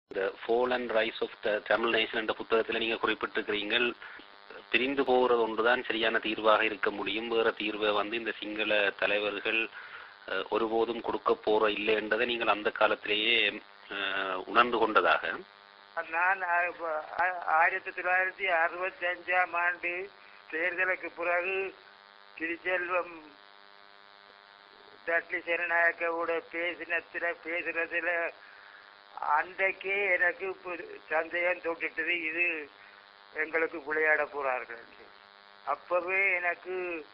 இந்த fall and rise of the Tamil nation என்ற புத்தகத்தில் நீங்க குறிப்பிட்டிருக்கிறீங்கள் பிரிந்து போகிறது ஒன்றுதான் சரியான தீர்வாக இருக்க முடியும் வேற தீர்வை வந்து இந்த சிங்கள தலைவர்கள் அஹ், ஒருபோதும் கொடுக்க போற இல்லை என்றதை நீங்கள் அந்த காலத்திலேயே அஹ், உணர்ந்து கொண்டதாக நான் ஆ- ஆ- ஆயிரத்தி தொள்ளாயிரத்தி அறுபத்தி அஞ்சாம் ஆண்டு தேர்தலுக்கு பிறகு திருச்செல்வம் தட்லி சேனநாயக்கவோட பேசினத்துல பேசுறதுல அன்றைக்கே எனக்கு பு- சந்தேகம் தொட்டுட்டது இது எங்களுக்கு விளையாட போறார்கள் என்று. அப்பவே எனக்கு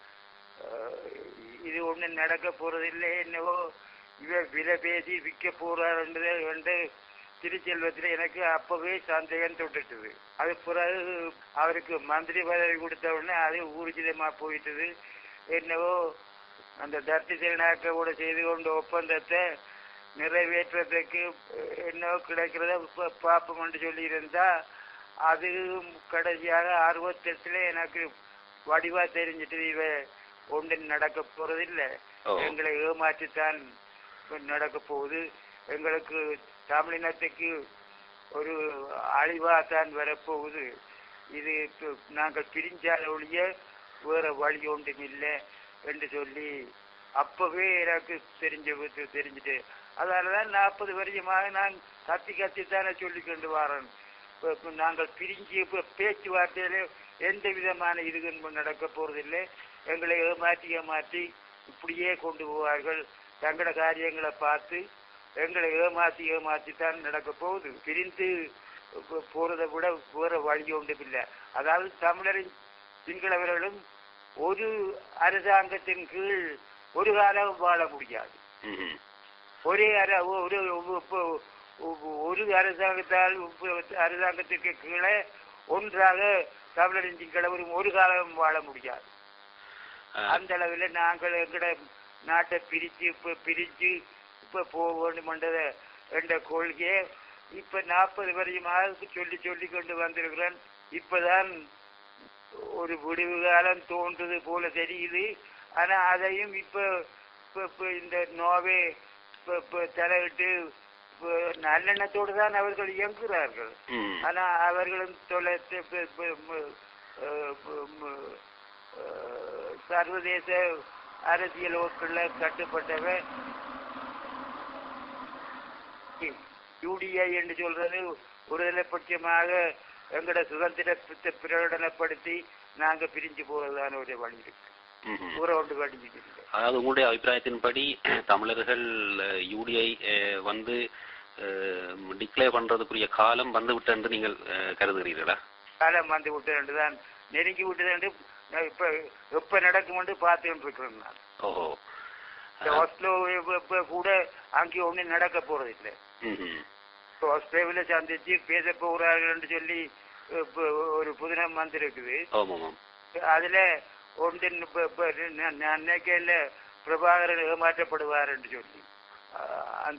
அஹ், இது ஒண்ணு நடக்க போறதில்லை என்னவோ இவ விலை பேசி விற்க போறார் என்று என்று திருச்செல்வத்தில் எனக்கு அப்பவே சந்தேகம் தொட்டுட்டது அது பிறகு அவருக்கு மந்திரி பதவி கொடுத்த உடனே அது ஊர்ஜிதமா போயிட்டது என்னவோ அந்த தர்த்தி திருநாக்கோட செய்து கொண்ட ஒப்பந்தத்தை நிறைவேற்றுறதுக்கு அஹ், என்னவோ கிடைக்கிறத ப- பார்ப்போம் என்று சொல்லியிருந்தா அது கடைசியாக அறுபத்தெட்டுல எனக்கு வடிவா தெரிஞ்சிட்டு இவ ஒன்றும் நடக்க போறதில்லை ஓ. எங்களை ஏமாற்றித்தான் நடக்க போகுது எங்களுக்கு தமிழினத்துக்கு ஒரு அழிவாத்தான் வரப்போகுது இது இப்ப நாங்கள் பிரிஞ்சால ஒழிய வேற வழி ஒன்றும் இல்லை என்று சொல்லி அப்பவே எனக்கு தெரிஞ்ச தெரிஞ்சுட்டு அதனாலதான் நாற்பது வருஷமாக நான் கத்தி கத்தி தானே சொல்லி கொண்டு வரேன் இப்ப- இப்ப நாங்கள் பிரிஞ்சு இப்ப பேச்சுவார்த்தையில எந்த விதமான இது நடக்க போறதில்லை எங்களை ஏமாற்றி ஏமாற்றி இப்படியே கொண்டு போவார்கள் தங்கள காரியங்களை பார்த்து எங்களை ஏமாத்தி ஏமாத்தி தான் நடக்க போகுது பிரிந்து போ- போறதை விட வேற வழி ஒன்றும் இல்லை அதாவது தமிழரின் சிங்களவர்களும் ஒரு அரசாங்கத்தின் கீழ் ஒரு காலம் வாழ முடியாது ம்ஹும். ஒரே அர- ஒரு ஒரு- ஒரு அரசாங்கத்தால் அரசாங்கத்திற்கு கீழே ஒன்றாக தமிழரின் சிங்களவரும் ஒரு காலம் வாழ முடியாது அஹ், அந்த அளவில் நாங்கள் எங்கட நாட்டை பிரிச்சு இப்ப பிரிச்சு இப்ப போக வேண்டுமென்றத என்ற கொள்கையை இப்ப நாற்பது வருஷமாக சொல்லி சொல்லி கொண்டு வந்திருக்கிறேன் இப்பதான் ஒரு விடிவு காலம் தோன்றுது போல தெரியுது ஆனா அதையும் இப்ப இப்ப இப்ப இந்த நோவே இப்ப இப்ப தலையிட்டு இப்ப நல்லெண்ணத்தோடு தான் அவர்கள் இயங்குகிறார்கள் ம். ஆனா அவர்களும் தொலை த- ப- ப- ம- அஹ் ப- ம- அஹ் சர்வதேச அரசியலுக்குள்ள கட்டுப்பட்டவ யூடிஐ என்று சொல்றது ஒருதலை பட்சமாக எங்கட சுதந்திரத்தை பிரகடனப்படுத்தி நாங்க பிரிஞ்சு போறதுதான ஒரு வழி இருக்கு ம்ஹும். ஊர ஒன்று கடிஞ்சிட்டு இருக்கு அதாவது உங்களுடைய அபிப்பிராயத்தின்படி தமிழர்கள் யூடிஐ வந்து டிக்ளேர் பண்றதுக்குரிய காலம் வந்து விட்டு என்று நீங்கள் அஹ், கருதுகிறீர்களா காலம் வந்து விட்டு தான் நெருங்கி விட்டது என்று நான் இப்ப எப்ப நடக்கும் என்று பார்த்துட்டு இருக்கிறேன் நான் ஓஹோ இந்த ஆஸ்லோ இப்ப- இப்ப கூட அங்கே ஒண்ணும் நடக்க போறது இல்லை ம்ஹும். இப்போ ஆஸ்திரேலியாவில சந்திச்சு பேச போகிறார்கள் என்று சொல்லி இப்ப ஒரு புதினம் வந்திருக்குது ஆமாம் ஆமாம் அதுல ஒன்றின் இப்ப- இப்ப நான் நான் நினைக்கல பிரபாகரன் ஏமாற்றப்படுவார் என்று சொல்லி ஆஹ் அந்த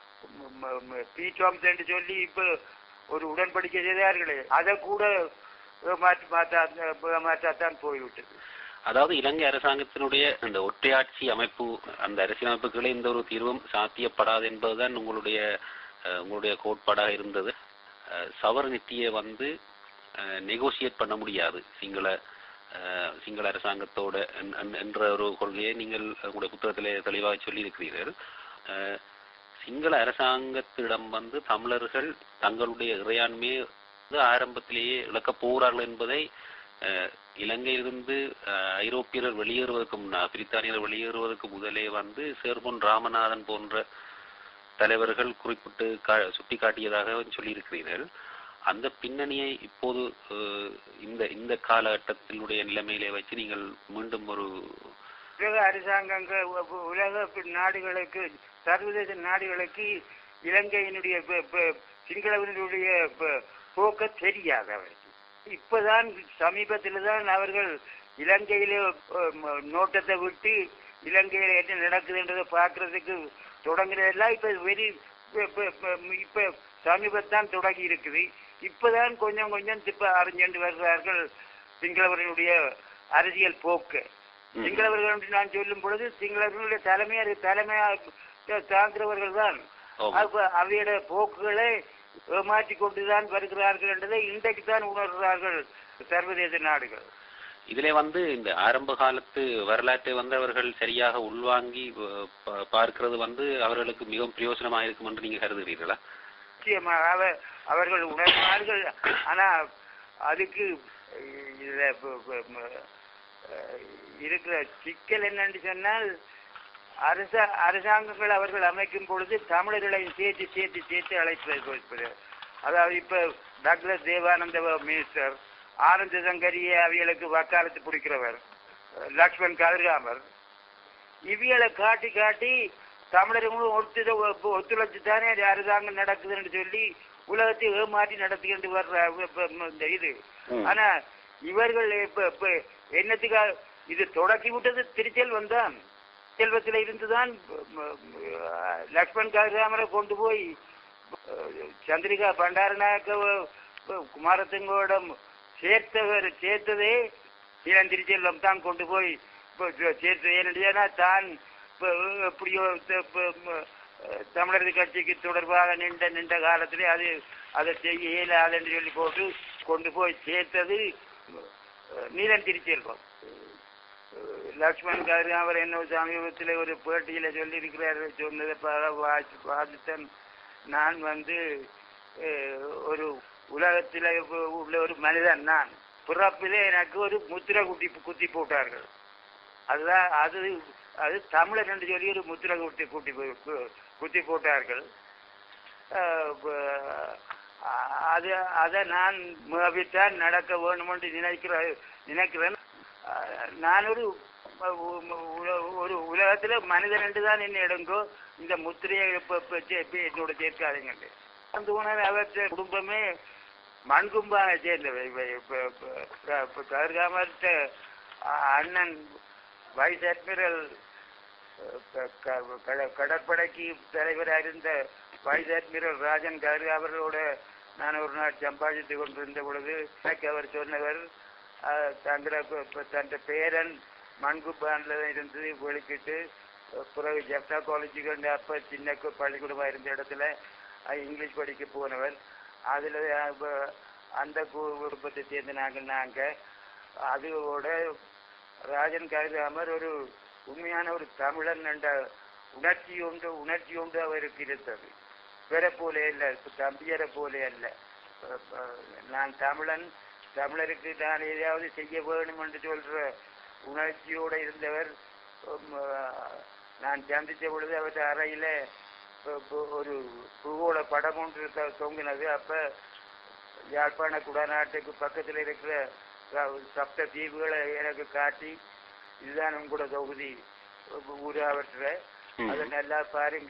பி டாம்ஸ் என்று சொல்லி இப்ப ஒரு உடன்படிக்கை செய்தார்களே அதை கூட ஏமாற்றி மாற்றா ஏமாற்றாத்தான் போய்விட்டது அதாவது இலங்கை அரசாங்கத்தினுடைய அந்த ஒற்றையாட்சி அமைப்பு அந்த அரசியலமைப்புகளே இந்த ஒரு தீர்வும் சாத்தியப்படாது என்பதுதான் உங்களுடைய அஹ், உங்களுடைய கோட்பாடாக இருந்தது அஹ், சவரனிட்டியை வந்து நெகோசியேட் பண்ண முடியாது சிங்கள அஹ், சிங்கள அரசாங்கத்தோட என்- என்- என்ற ஒரு கொள்கையை நீங்கள் உங்களுடைய புத்தகத்திலே தெளிவாக சொல்லியிருக்கிறீர்கள் அஹ், சிங்கள அரசாங்கத்திடம் வந்து தமிழர்கள் தங்களுடைய இறையாண்மையை வந்து ஆரம்பத்திலேயே இழக்கப் போகிறார்கள் என்பதை அஹ், இலங்கையிலிருந்து அஹ், ஐரோப்பியர்கள் வெளியேறுவதற்கு முன்னா- பிரித்தானியர் வெளியேறுவதற்கு முதலே வந்து சேர்பொன் ராமநாதன் போன்ற தலைவர்கள் குறிப்பிட்டு கா- சுட்டிக்காட்டியதாக சொல்லியிருக்கிறீர்கள் அந்த பின்னணியை இப்போது அஹ், இந்த இந்த காலகட்டத்தினுடைய நிலைமையிலே வச்சு நீங்கள் மீண்டும் ஒரு உலக அரசாங்கங்கள் உ- உலக நாடுகளுக்கு சர்வதேச நாடுகளுக்கு இலங்கையினுடைய ப- ப- சிங்களவர்களுடைய ப- போக்க தெரியாது அவருக்கு இப்பதான் சமீபத்தில் தான் அவர்கள் இலங்கையில அஹ், ம- நோட்டத்தை விட்டு இலங்கையில என்ன நடக்குதுன்றதை பார்க்கறதுக்கு தொடங்குறதெல்லாம் இப்ப வெறி இப்ப- இப்ப- இப்ப- இப்ப சமீபத்தான் தொடங்கி இருக்குது இப்பதான் கொஞ்சம் கொஞ்சம் இப்ப அறிஞண்டு வருகிறார்கள் சிங்களவர்களுடைய அரசியல் போக்கு ம். சிங்களவர்கள் என்று நான் சொல்லும் பொழுது சிங்களவர்களுடைய தலைமையார் தலைமையாக தாங்கிறவர்கள் தான் ஆமாம். அப்ப அவையோட போக்குகளை ஏமாற்றி கொண்டுதான் வருகிறார்கள் என்றதை இன்றைக்கு தான் உணர்கிறார்கள் சர்வதேச நாடுகள் இதிலே வந்து இந்த ஆரம்ப காலத்து வரலாற்றை வந்து அவர்கள் சரியாக உள்வாங்கி அஹ், பா- பார்க்கிறது வந்து அவர்களுக்கு மிகவும் பிரயோஜனமாக இருக்கும் என்று நீங்க கருதுகிறீர்களா நிச்சயமாக அவ- அவர்கள் உணர்வார்கள் ஆனா அதுக்கு அஹ், இதுல ப- ப- ம- அஹ், இருக்கிற சிக்கல் என்னன்னு சொன்னால் அரச அரசாங்கங்கள் அவர்கள் அமைக்கும் பொழுது தமிழர்களையும் சேர்த்து சேர்த்து சேர்த்து அழைப்பது கொடுப்பது. அதாவது இப்ப டாக்டர் தேவானந்த மினிஸ்டர் ஆனந்த சங்கரிய அவியலுக்கு வக்காலத்து பிடிக்கிறவர் அஹ், லக்ஷ்மண் கதிர்காமர் இவியலை காட்டி காட்டி தமிழர்களும் ஒத்து ஒத்துழைச்சு தானே அரசாங்கம் நடக்குதுன்னு சொல்லி உலகத்தை ஏமாற்றி நடத்திக்கிட்டு வர்ற இப்ப இந்த இது ஆனா இவர்கள் இப்ப இப்ப என்னத்துக்கா இது தொடக்கி விட்டது திருச்செல்வம் தான் செல்வத்தில் இருந்துதான் ம- ம- லக்ஷ்மண் கதிராமரை கொண்டு போய் அஹ், சந்திரிகா பண்டாரநாயக்க குமாரத்துங்கோடம் சேர்த்தவர் சேர்த்ததே இளம் திருச்செல்வம் தான் கொண்டு போய் இப்ப சேர்த்தது ஏன்னா தான் இப்ப எப்படியோ த- இப்ப ம- அஹ், தமிழரசு கட்சிக்கு தொடர்பாக நின்ற நின்ற காலத்திலே அது அதை செய்ய இயலாதுன்னு சொல்லி போட்டு கொண்டு போய் சேர்த்தது அஹ், நீலன் திருச்செல்வம் அஹ், லக்ஷ்மண் காரு அவர் என்ன சமீபத்தில் ஒரு பேட்டியில சொல்லியிருக்கிறார் சொன்னதை பா- வாசி- வாசித்தன் நான் வந்து அஹ், ஒரு உலகத்தில் உள்ள ஒரு மனிதன் நான் பிறப்பிலே எனக்கு ஒரு முத்திரை குத்தி குத்தி போட்டார்கள் அதுதான் அது அது தமிழர் என்று சொல்லி ஒரு முத்திரை குத்தி குட்டி போ- கு- குத்தி போட்டார்கள் அஹ், ப- அது அதை நான் முகவித்தான் நடக்க வேண்டும் என்று நினைக்கிற நினைக்கிறேன் அஹ், நான் ஒரு உ- உ- ஒரு உலகத்துல மனிதன் என்று தான் என்ன எடுங்கோ இந்த முத்திரையை இப்ப- இப்ப சே- இப்ப என்னோட சேர்க்காதீங்க அந்த உணவு அவற்ற குடும்பமே மண்கும்பாக சேர்ந்தவை இவை இப்ப- இப்ப- இப்ப கதிர்காமர்கிட்ட அண்ணன் வைஸ் அட்மிரல் க- க- கட- கடற்படைக்கு தலைவராக இருந்த வைஸ் அட்மிரல் ராஜன் கரு அவர்களோட நான் ஒரு நாள் சம்பாதித்து கொண்டிருந்த பொழுது எனக்கு அவர் சொன்னவர் அஹ், தங்களை ப- ப- தன் பேரன் மண்குப்பான்ல இருந்து வெளிக்கிட்டு அஹ், பிறகு ஜப்னா காலேஜுக்கு வந்து அப்ப சின்ன கு- பள்ளிக்கூடமா இருந்த இடத்துல அஹ், இங்கிலீஷ் படிக்க போனவர் அதுல அஹ், ப- அந்த கு- குடும்பத்தை சேர்ந்த நாங்கள் நாங்க அதோட ராஜன் கருதாமர் ஒரு உண்மையான ஒரு தமிழன் என்ற உணர்ச்சி உண்டு உணர்ச்சி உண்டு அவருக்கு இருந்தது பிற போல இல்ல தம்பியரை போல அல்ல அஹ் அஹ் நான் தமிழன் தமிழருக்கு நான் ஏதாவது செய்ய வேணும் என்று சொல்ற உணர்ச்சியோட இருந்தவர் உம், அஹ், நான் சந்தித்த பொழுது அவர் அறையில அஹ், பு- ஒரு பூவோட படம் ஒன்று தொ- தொங்கினது அப்ப யாழ்ப்பாண குடநாட்டுக்கு பக்கத்தில் இருக்கிற ச- சப்த தீவுகளை எனக்கு காட்டி இதுதான் உங்களோட தொகுதி ஊரு அவற்ற அதை நல்லா பாருங்க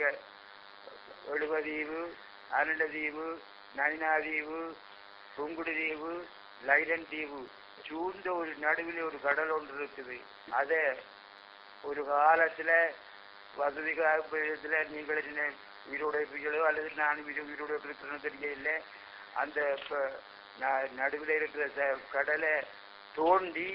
எழுபதீவு அருளதீவு நயினாதீவு புங்குடு தீவு லைடன் தீவு சூழ்ந்த ஒரு நடுவில் ஒரு கடல் ஒன்று இருக்குது அதை ஒரு காலத்துல வசதி காலத்துல நீங்கள் என்ன உயிரோட இருப்பீங்களோ அல்லது நான் உயிர் உயிரோட இருக்கிறேன்னு தெரியல அந்த ப- ந- நடுவில் இருக்கிற ச- கடலை தோண்டி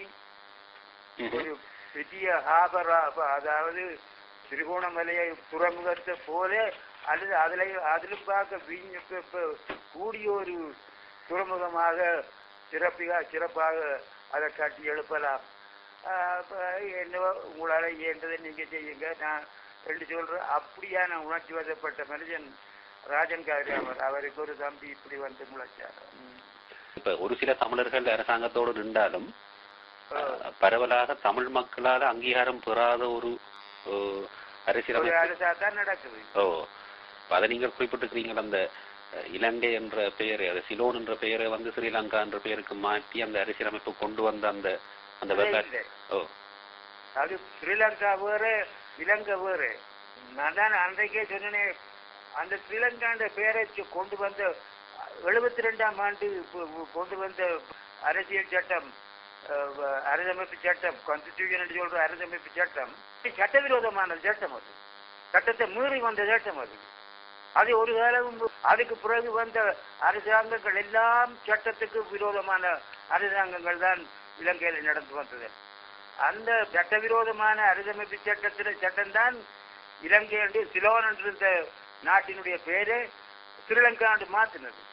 ஒரு பெரிய ஹாபர் அதாவது திருகோணமலையை துறைமுகத்தை போல அல்லது அதுல அதிலும் பார்க்க விஞ்ஞ ப- ப- கூடிய ஒரு துறைமுகமாக சிறப்பிக சிறப்பாக அதை கட்டி எழுப்பலாம் ஆஹ் அப்ப என்னவோ உங்களால இயன்றதை நீங்க செய்யுங்க நான் ரெண்டு சொல்றேன் அப்படியான உணர்ச்சி வசப்பட்ட மனுஷன் ராஜன் காரியாமர் அவருக்கு ஒரு தம்பி இப்படி வந்து முளைச்சார் ம். இப்ப ஒரு சில தமிழர்கள் அரசாங்கத்தோடு நின்றாலும் ஆஹ். அஹ், பரவலாக தமிழ் மக்களால் அங்கீகாரம் பெறாத ஒரு அஹ், ஒரு அரசியலமைப்பு அரசா தான் நடக்குது ஓ இப்ப அதை நீங்கள் குறிப்பிட்டிருக்கிறீங்க அந்த அஹ், இலங்கை என்ற பெயரை அது சிலோன் என்ற பெயரை வந்து ஸ்ரீலங்கா என்ற பெயருக்கு மாற்றி அந்த அரசியலமைப்பு கொண்டு வந்த அந்த அந்த அதே வரலாற்று இல்லை. ஓ அது ஸ்ரீலங்கா வேறு இலங்கை வேறு நான் தான் அன்றைக்கே சொன்னேன் அந்த ஸ்ரீலங்காண்ட பேரை சொ- கொண்டு வந்த எழுபத்தி ரெண்டாம் ஆண்டு கொ- கொ- கொண்டு வந்த அரசியல் சட்டம் அஹ், வ- அரசமைப்பு சட்டம் கான்ஸ்டிடியூஷன் சொல்ற அரசமைப்பு சட்டம் இது சட்டவிரோதமான சட்டம் அது சட்டத்தை மீறி வந்த சட்டம் அது அது ஒரு காலம் அதுக்கு பிறகு வந்த அரசாங்கங்கள் எல்லாம் சட்டத்துக்கு விரோதமான அரசாங்கங்கள் தான் இலங்கையில் நடந்து வந்தது அந்த சட்டவிரோதமான அரசமைப்பு சட்டத்தின் சட்டம்தான் இலங்கை என்று சிலோன் என்று இருந்த நாட்டினுடைய பேரை ஸ்ரீலங்கா என்று மாத்தினது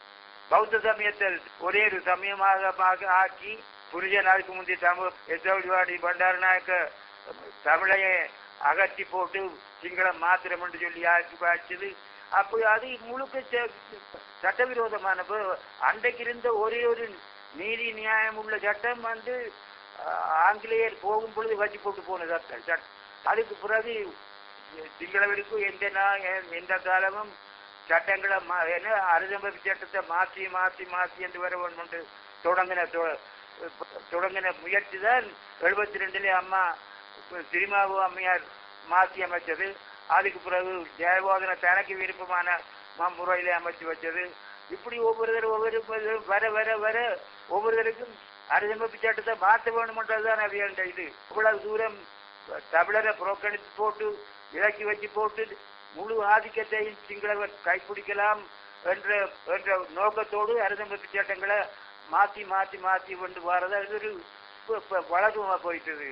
பௌத்த சமயத்தில் ஒரே ஒரு சமயமாக மாக ஆக்கி புரிஜன் அதுக்கு முந்தைய தமிழ் எஸ்வாடி பண்டாரநாயக்க தமிழையே அகற்றி போட்டு சிங்களம் மாத்திரம் என்று சொல்லி ஆக்கி பாய்ச்சது அப்போ அது முழுக்க ச- சட்டவிரோதமான ப- அன்றைக்கு இருந்த ஒரே ஒரு நீதி நியாயம் உள்ள சட்டம் வந்து ஆஹ், ஆங்கிலேயர் போகும் பொழுது வச்சு போட்டு போன சட்டம் சட்டம் அதுக்கு பிறகு சிங்களவருக்கு எந்த நா- எ- எந்த காலமும் சட்டங்களை மா- என்ன அருதம்பதி சட்டத்தை மாற்றி மாற்றி மாற்றி என்று வர வேண்டும் என்று தொடங்கின தொ- தொடங்கின முயற்சி தான் எழுபத்தி ரெண்டுல அம்மா திருமாவு அம்மையார் மாற்றி அமைச்சது அதுக்கு பிறகு ஜெயபோதனை தனக்கு விருப்பமான ம- முறையிலே அமைச்சு வச்சது இப்படி ஒவ்வொருத்தர் ஒவ்வொரு வர வர வர ஒவ்வொருத்தருக்கும் அருதம்பதி சட்டத்தை மாற்ற வேணுமென்றதுதான் அவையான இது இவ்வளவு தூரம் தமிழரை புறக்கணித்து போட்டு இறக்கி வச்சு போட்டு முழு ஆதிக்கத்தையும் சிங்களவர் கைப்பிடிக்கலாம் என்ற என்ற நோக்கத்தோடு அரசமைப்பு சட்டங்களை மாத்தி மாத்தி மாத்தி கொண்டு வரது அது ஒரு ப- ப- வழக்கமா போயிட்டது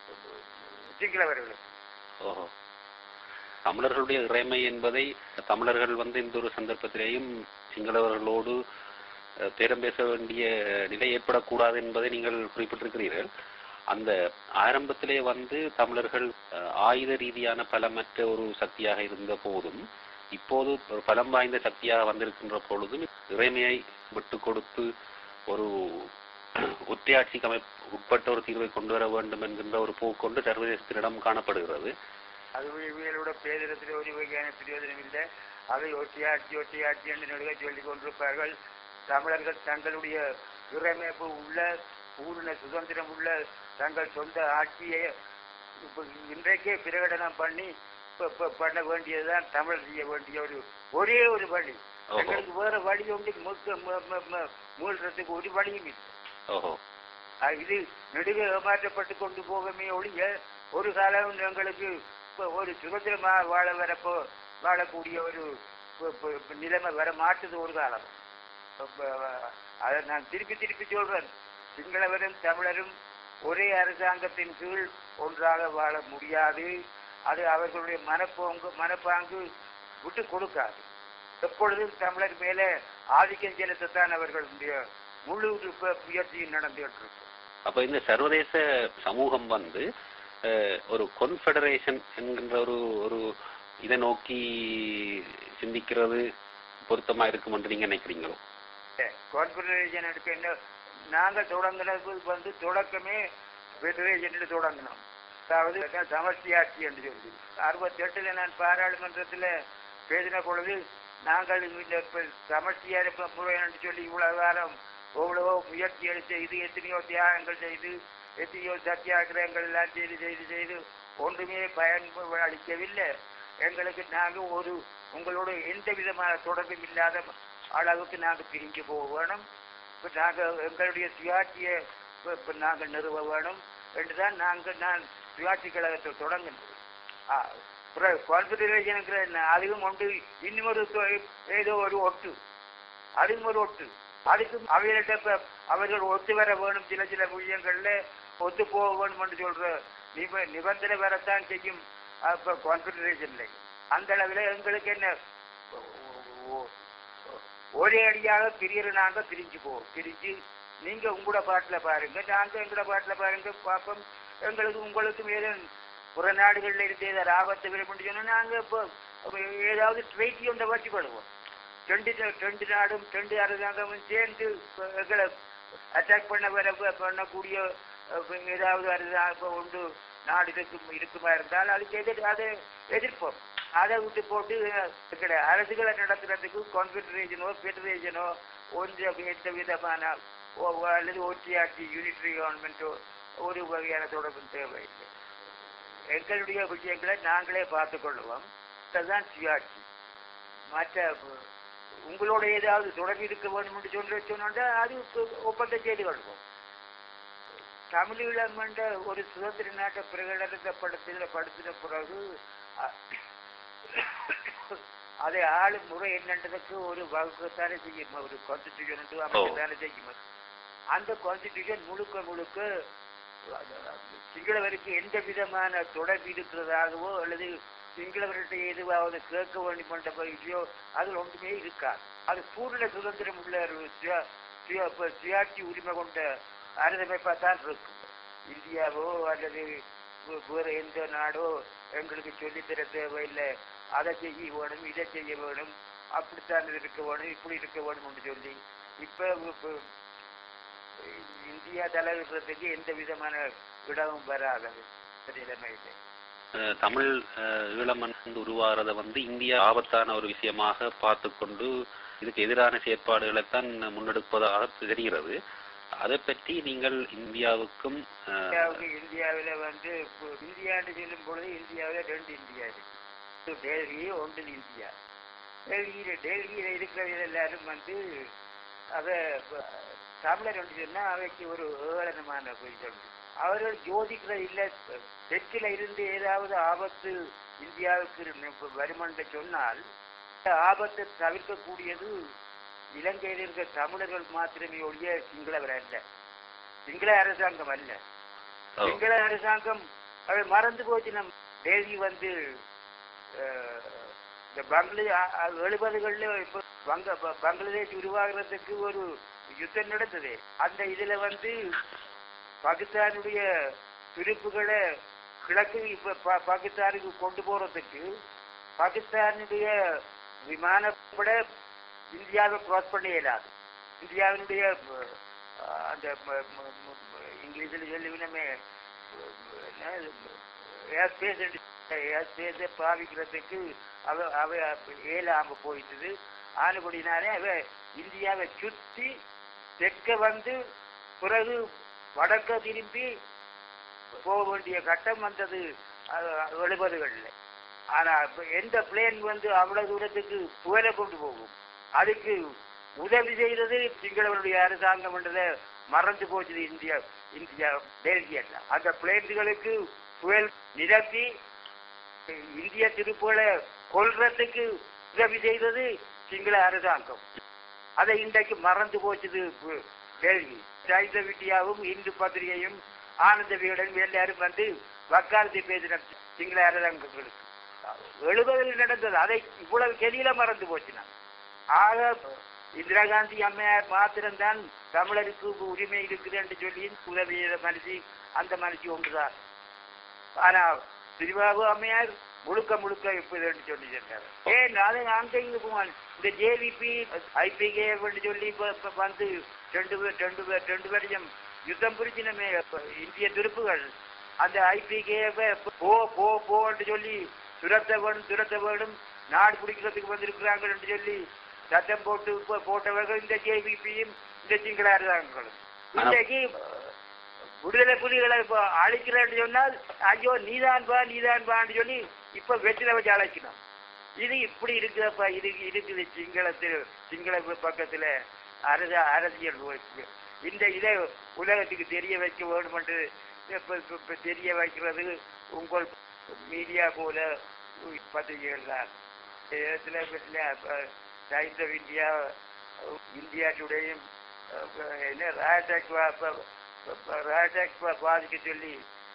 சிங்களவர்கள் ஓஹோ தமிழர்களுடைய இறைமை என்பதை தமிழர்கள் வந்து இந்த ஒரு சந்தர்ப்பத்திலேயும் சிங்களவர்களோடு அஹ், பேரம் பேச வேண்டிய நிலை ஏற்படக்கூடாது என்பதை நீங்கள் குறிப்பிட்டிருக்கிறீர்கள் அந்த ஆரம்பத்திலே வந்து தமிழர்கள் அஹ், ஆயுத ரீதியான பலமற்ற ஒரு சக்தியாக இருந்த போதும் இப்போது ஒரு பலம் வாய்ந்த சக்தியாக வந்திருக்கின்ற பொழுதும் இறைமையை விட்டு கொடுத்து ஒரு ஒற்றையாட்சிக்கு அமைப்பு உட்பட்ட ஒரு தீர்வை கொண்டு வர வேண்டும் என்கின்ற ஒரு போக்கொண்டு சர்வதேசத்தினிடம் காணப்படுகிறது அது இவர்களோட பேரிடத்தில் ஒரு வகையான பிரயோஜனம் இல்லை அதை ஒட்டியாட்சி ஒட்டியாட்சி என்று நடுக சொல்லிக் கொண்டிருப்பார்கள் தமிழர்கள் தங்களுடைய இறைமைப்பு உள்ள பூர்ண சுதந்திரம் உள்ள தங்கள் சொந்த ஆட்சியை இப்ப இன்றைக்கே பிரகடனம் பண்ணி இப்ப- இப்ப பண்ண வேண்டியதுதான் தமிழ் செய்ய வேண்டிய ஒரு ஒரே ஒரு வழி ஓஹோ. எங்களுக்கு வேற வழி ஒன்று முக்க ம- ம- ம- மூழ்கிறதுக்கு ஒரு வழியும் இல்லை ஓஹோ அஹ் இது நெடுக ஏமாற்றப்பட்டு கொண்டு போகமே ஒழிய ஒரு காலம் எங்களுக்கு இப்ப ஒரு சுதந்திரமாக வாழ வரப்போ வாழக்கூடிய ஒரு ப- ப- ப- நிலைமை வர மாட்டுது ஒரு காலம் அப்ப, அதை நான் திருப்பி திருப்பி சொல்றேன் சிங்களவரும் தமிழரும் ஒரே அரசாங்கத்தின் கீழ் ஒன்றாக வாழ முடியாது அது அவர்களுடைய மனப்போங்கு மனப்பாங்கு விட்டு கொடுக்காது எப்பொழுதும் தமிழர் மேலே ஆதிக்கம் செலுத்தத்தான் அவர்களுடைய முழு ப- முயற்சியும் நடந்துகிட்டு இருக்கு அப்ப இந்த சர்வதேச சமூகம் வந்து அஹ், ஒரு கொன்ஃபெடரேஷன் என்கின்ற ஒரு ஒரு இதை நோக்கி சிந்திக்கிறது பொருத்தமா இருக்கும் என்று நீங்க நினைக்கிறீங்களோ கான்ஃபெடரேஷன் எடுக்க என்ன நாங்கள் தொடங்கினது வந்து தொடக்கமே ஃபெடரேஷன் தொடங்கினோம் அதாவது அதான் சமஷ்டி ஆட்சி என்று சொல்லி அறுபத்தி எட்டுல நான் பாராளுமன்றத்தில் பேசின பொழுது நாங்கள் இந்த இப்ப சமஷ்டியார் இப்ப முறை என்று சொல்லி இவ்வளவு காலம் எவ்வளவோ முயற்சிகள் செய்து எத்தனையோ தியாகங்கள் செய்து எத்தனையோ சத்தியாகிரகங்கள் எல்லாம் செய்து செய்து செய்து ஒன்றுமே பயன் அளிக்கவில்லை எங்களுக்கு நாங்கள் ஒரு உங்களோட எந்த விதமான தொடர்பும் இல்லாத அளவுக்கு நாங்கள் பிரிஞ்சு போக வேணும் இப்போ நாங்கள் எங்களுடைய சுயாட்சியை இப்ப- இப்ப நாங்கள் நிறுவ வேணும் என்றுதான் நாங்கள் நான் சுயாட்சி கழகத்தை தொடங்கினோம் கான்ஃபெடரேஷனுங்கிற அதுவும் ஒன்று இன்னும் ஒரு தொ- ஏதோ ஒரு ஒட்டு அதுவும் ஒரு ஒட்டு அதுக்கும் அவையிட்ட இப்ப அவர்கள் ஒத்து வர வேணும் சில சில விஷயங்கள்ல ஒத்து போக வேணும் என்று சொல்ற நிப நிபந்தனை வரத்தான் செய்யும் அஹ், இப்ப கான்ஃபெடரேஷன்ல அந்த அளவில் எங்களுக்கு என்ன ஒ- ஒ- ஒரே அடியாக பிரியற நாங்க பிரிஞ்சு போவோம் பிரிஞ்சு நீங்க உங்களோட பாட்டுல பாருங்க நாங்க எங்களோட பாட்டுல பாருங்க பாப்போம் எங்களுக்கு உங்களுக்கும் ஏதோ புற நாடுகள்ல இருந்து ஏதாவது ஆபத்து விரும்பி சொன்னா நாங்க இப்போ அப்ப ஏதாவது ட்ரெயிட்டி ஒன்றை வச்சுக்கொள்வோம் ரெண்டு ரெண்டு நாடும் ரெண்டு அரசாங்கமும் சேர்ந்து இப்ப எங்களை அட்டாக் பண்ண வர பண்ணக்கூடிய அஹ், ஏதாவது அரசாங்கம் உண்டு நாடு இருக்கும் இருக்குமா இருந்தால் அதுக்கு எதிர் அதை எதிர்ப்போம் அதை விட்டு போட்டு எங்களை அரசுகளை நடத்துறதுக்கு கான்ஃபெடரேஷனோ ஃபெடரேஷனோ ஒன்று எந்த விதமான ஓ- ஓ- அல்லது ஒற்றியாட்சி யூனிட்ரி கவர்மெண்ட்டோ ஒரு வகையான தொடர்பு தேவையில்லை எங்களுடைய விஷயங்களை நாங்களே பார்த்துக் கொள்வோம் அதுதான் சுயாட்சி மற்ற உங்களோட ஏதாவது தொடர்பு இருக்க வேண்டும் என்று சொல்லி சொன்னா அது ஒப்பந்தம் செய்து கொள்வோம் தமிழீழம் என்ற ஒரு சுதந்திர நாட்டை பிரகடனப்படுத்தின படுத்தின பிறகு அ- அதை ஆளும் முறை என்னன்றதுக்கு ஒரு வகுப்புத்தானே செய்யும் ஒரு கான்ஸ்டிடியூஷன் அமைக்கத்தானே செய்யும் அந்த கான்ஸ்டிடியூஷன் முழுக்க முழுக்க சிங்களவருக்கு எந்த விதமான தொடர்பு இருக்கிறதாகவோ அல்லது சிங்களவர்கிட்ட எதுவாவது கேட்க வேண்டும் என்ற பகுதியோ அதில் ஒன்றுமே இருக்காது அது பூர்ண சுதந்திரம் உள்ள ஒரு சுய- சுய- இப்ப சுயாட்சி உரிமை கொண்ட அரசமைப்பா தான் இருக்கும் இந்தியாவோ அல்லது வே- வேற எந்த நாடோ எங்களுக்கு சொல்லித்தர தேவையில்லை அதை செய்ய வேணும் இதை செய்ய வேணும் அப்படித்தான் இருக்க வேணும் இப்படி இருக்க வேணும் என்று சொல்லி இப்ப இப்ப இந்தியா தலைவர்களுக்கு எந்த விதமான இடமும் வராது நிலைமையில அஹ், தமிழ் அஹ், ஈழமண் வந்து உருவாகிறத வந்து இந்தியா ஆபத்தான ஒரு விஷயமாக பார்த்து கொண்டு இதுக்கு எதிரான செயற்பாடுகளைத்தான் முன்னெடுப்பதாக தெரிகிறது அதை பற்றி நீங்கள் இந்தியாவுக்கும் அஹ், இந்தியாவுக்கு இந்தியாவில வந்து இப்போ இந்தியான்னு சொல்லும் பொழுது இந்தியாவில ரெண்டு இந்தியா இருக்கு டெல்லி ஒன்று இந்தியா டெல்லியில டெல்லியில இருக்கிறவங்க எல்லாரும் வந்து அவ ப- தமிழர் என்று சொன்னா அவைக்கு ஒரு ஏளனமான பொய் சொல்லு அவர்கள் யோசிக்கிறது இல்லை தெற்கில இருந்து ஏதாவது ஆபத்து இந்தியாவுக்கு வருமென்று சொன்னால் இந்த ஆபத்தை தவிர்க்கக்கூடியது இலங்கையில் இருக்கிற தமிழர்கள் மாத்திரமே ஒழிய சிங்களவர் அல்ல சிங்கள அரசாங்கம் அல்ல ஓ, சிங்கள அரசாங்கம் அதை மறந்து போச்சு நம் டெல்லி வந்து அஹ், இந்த பங்களா எழுபதுகள்ல இப்ப பங்க ப- பங்களாதேஷ் உருவாகிறதுக்கு ஒரு யுத்தம் நடந்தது அந்த இதுல வந்து பாகிஸ்தானுடைய துருப்புகளை கிழக்கு இப்ப பா- பாகிஸ்தானுக்கு கொண்டு போறதுக்கு பாகிஸ்தானுடைய விமானப்பட இந்தியாவை கிராஸ் பண்ண இயலாது இந்தியாவினுடைய அஹ், அந்த ம- ம- ம- இங்கிலீஷில் சொல்லுவினமே ஏர்ஸ்பேஸ் ஏர்ஸ்பேஸை பாவிக்கிறதுக்கு அவ அவ ஏலாம போயிட்டுது ஆனபடினாலே அவ இந்தியாவை சுத்தி தெற்க வந்து பிறகு வடக்க திரும்பி போக வேண்டிய கட்டம் வந்தது எழுபதுகள்ல ஆனா இப்ப எந்த பிளேன் வந்து அவ்வளவு தூரத்துக்கு புயலை கொண்டு போகும் அதுக்கு உதவி செய்தது சிங்களவருடைய அரசாங்கம் என்றதை மறந்து போச்சுது இந்தியா இந்தியா டெல்லி அல்ல அந்த பிளேன்களுக்கு புயல் நிரப்பி இந்திய திருப்புகளை கொல்றதுக்கு உதவி செய்தது சிங்கள அரசாங்கம் அதை இன்றைக்கு மறந்து போச்சுது பு- டெல்லி சைத விட்டியாவும் இந்து பத்திரிகையும் ஆனந்த விகடன் எல்லாரும் வந்து வக்காலத்தை பேசின சிங்கள அரசாங்கங்களுக்கு எழுபதில் நடந்தது அதை இவ்வளவு கெதியில மறந்து போச்சு நான் ஆக இந்திரா காந்தி அம்மையார் மாத்திரம்தான் தமிழருக்கு உரிமை இருக்குது என்று சொல்லி உதவி செய்த மனுஷி அந்த மனுஷி ஒன்றுதான் ஆனா திருபாபு அம்மையார் முழுக்க முழுக்க இப்படின்னு சொல்லி சென்றார் ஏன் அது அங்க இங்க போவான் இந்த ஜேவிபி ஐபிகே சொல்லி இப்ப இப்ப வந்து ரெண்டு பேர் ரெண்டு பேர் ரெண்டு பேரையும் யுத்தம் புரிச்சினமே இப்ப இந்திய துருப்புகள் அந்த ஐபிகே போ போ போன்னு சொல்லி துரத்த வேணும் துரத்த வேணும் நாடு பிடிக்கிறதுக்கு வந்திருக்கிறாங்கன்னு சொல்லி சட்டம் போட்டு போ- போட்டவர்கள் இந்த ஜேவிபியும் இந்த சிங்கள அரசாங்கங்களும் இன்றைக்கு விடுதலை புலிகளை இப்போ அழைக்கிறேன்னு சொன்னால் ஐயோ நீதான் பா நீதான் பான்னு சொல்லி இப்ப வெற்றில வச்சு அழைக்கணும் இது இப்படி இருக்குதப்பா இது இருக்குது சிங்களத்தில் சிங்கள பக்கத்துல அரச அரசியல் போச்சு. இந்த இதை உலகத்துக்கு தெரிய வைக்க வேண்டும் என்று இப்ப இப்ப- இப்ப தெரிய வைக்கிறது உங்கள் மீடியா போல பத்திரிகைகள் தான் இந்த இடத்துல வீட்டில் டைம்ஸ் ஆஃப் இந்தியா இந்தியா டுடேயும் அஹ், என்ன ராஜாக் ராஜாக் பாதிக்க சொல்லி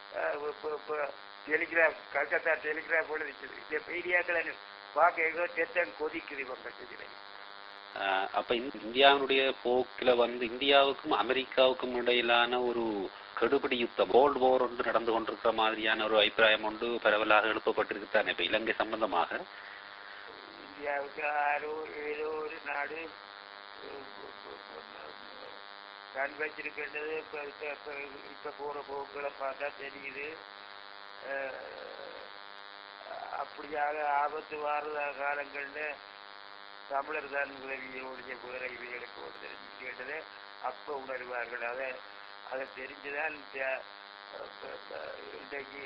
டெலிகிராஃப் கல்கத்தா டெலிகிராஃப் எழுதிச்சது இந்த மீடியாக்களை பார்க்க ஏதோ தெத்தன் கொதிக்குது இவங்க இதில் அஹ், அப்ப இந்த இந்தியாவுடைய போக்கில வந்து இந்தியாவுக்கும் அமெரிக்காவுக்கும் இடையிலான ஒரு கெடுபிடி யுத்தம் கோல்டு போர் ஒன்று நடந்து கொண்டிருக்கிற மாதிரியான ஒரு அபிப்பிராயம் ஒன்று பரவலாக எழுப்பப்பட்டிருக்கு தானே இப்ப இலங்கை சம்பந்தமாக இந்தியாவுக்கு ஆரோ ஏதோ ஒரு நாடு கண் வச்சிருக்கின்றது இப்போ இப்போ இப்போ போகிற போக்குகளை பார்த்தா தெரியுது அஹ், அப்படியாக ஆபத்து வார காலங்களில் தமிழர் தான் உதவியோடைய வேற இவைகளுக்கு ஒரு தெரிஞ்சு கேட்டதை அப்போ உணர்வார்கள் அதை அதை தெரிஞ்சுதான் இந்த- ப- ப- இன்றைக்கு